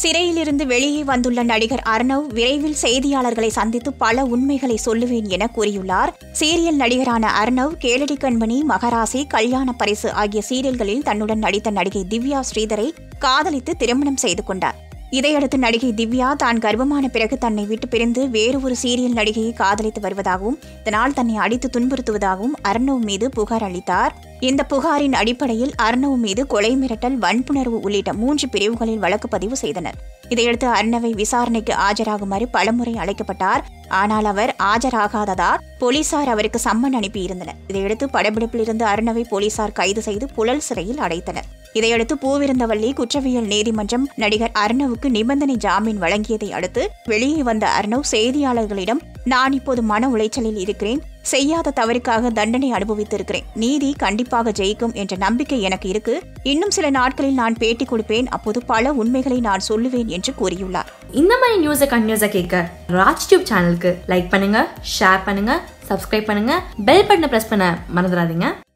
சிறையிலிருந்து வெளியே வந்துள்ள நடிகர் அர்ணவ் விரைவில் செய்தியாளர்களை சந்தித்து பல உண்மைகளை சொல்லுவேன் என கூறியுள்ளார் சீரியல் நடிகரான அர்ணவ் கேளடி கண்மணி மகராசி கல்யாண பரிசு ஆகிய சீரியல்களில் தன்னுடன் நடித்த நடிகை திவ்யா ஸ்ரீதரை காதலித்து திருமணம் செய்து கொண்டார் இதையடுத்து நடிகை திவ்யா தான் கர்ப்பமான பிறகு தன்னை விட்டு பிரிந்து வேறு ஒரு சீரியல் நடிகையை காதலித்து வருவதாகவும் இதனால் தன்னை அடித்து துன்புறுத்துவதாகவும் அர்ணவ் மீது புகார் அளித்தார் இந்த புகாரின் அடிப்படையில் அர்ணவ் மீது கொலை மிரட்டல் வன்புணர்வு உள்ளிட்ட மூன்று பிரிவுகளில் வழக்கு பதிவு செய்தனர் இதையடுத்து அர்ணவை விசாரணைக்கு ஆஜராகுமாறு பலமுறை அழைக்கப்பட்டார் ஆனால் அவர் ஆஜராகாததால் போலீசார் அவருக்கு சம்மன் அனுப்பியிருந்தனர் இதையடுத்து படப்பிடிப்பிலிருந்து அர்ணவை போலீசார் கைது செய்து புழல் சிறையில் அடைத்தனர் இதையடுத்து பூவிருந்தவல்லி குற்றவியல் நீதிமன்றம் நடிகர் அர்ணவுக்கு நிபந்தனை ஜாமீன் வழங்கியதை அடுத்து வெளியே வந்த அர்ணவ் செய்தியாளர்களிடம் நான் இப்போது மன உளைச்சலில் இருக்கிறேன் செய்யாத தவறுக்காக தண்டனை அனுபவித்திருக்கிறேன் நீதி கண்டிப்பாக ஜெயிக்கும் என்ற நம்பிக்கை எனக்கு இருக்கு இன்னும் சில நாட்களில் நான் பேட்டி கொடுப்பேன் அப்போது பல உண்மைகளை நான் சொல்லுவேன் என்று கூறியுள்ளார் இந்த மாதிரி நியூஸை கண்டினியூஸாக கேட்க ராஜ் டியூப் சேனலுக்கு லைக் பண்ணுங்க ஷேர் பண்ணுங்க சப்ஸ்கிரைப் பண்ணுங்க பெல் பட்டனை ப்ரெஸ் பண்ண மறந்துடாதீங்க